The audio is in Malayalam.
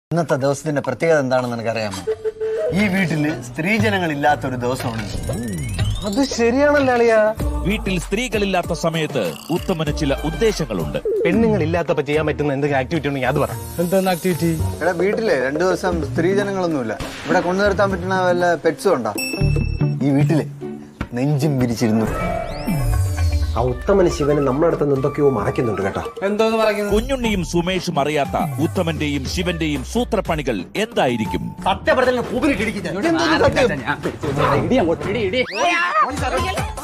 ഇന്നത്തെ ദിവസത്തിന്റെ പ്രത്യേകത എന്താണെന്ന് നിനക്കറിയാമോ ഈ വീട്ടില് സ്ത്രീജനങ്ങൾ ഇല്ലാത്ത ഒരു ദിവസമാണ് അത് ശരിയാണല്ലോ അളിയാ വീട്ടിൽ സ്ത്രീകളില്ലാത്ത സമയത്ത് ഉത്തമന് ചില ഉദ്ദേശങ്ങളുണ്ട് പെണ്ണുങ്ങൾ ഇല്ലാത്തപ്പോ ചെയ്യാൻ പറ്റുന്ന എന്തെങ്കിലും ആക്ടിവിറ്റി ഉണ്ടെങ്കിൽ അത് പറ എന്താണ് ആക്ടിവിറ്റി എടാ വീട്ടിലെ രണ്ടു ദിവസം സ്ത്രീജനങ്ങളൊന്നുമില്ല ഇവിടെ കൊണ്ടു നിർത്താൻ പറ്റുന്ന വല്ല പെറ്റ്സും ഉണ്ടോ ഈ വീട്ടില് നെഞ്ചും വിരിച്ചിരുന്നു ആ ഉത്തമന് ശിവന് നമ്മുടെ അടുത്ത് നിന്ന് എന്തൊക്കെയോ മറയ്ക്കുന്നുണ്ട് കേട്ടോ എന്തോന്ന് പറയുന്നത് കുഞ്ഞുണ്ണിയും സുമേഷും അറിയാത്ത ഉത്തമന്റെയും ശിവന്റെയും സൂത്രപ്പണികൾ എന്തായിരിക്കും ഞാൻ പിടിച്ചു. ഇടി അങ്ങോട്ട്. ഇടി, ഇടി.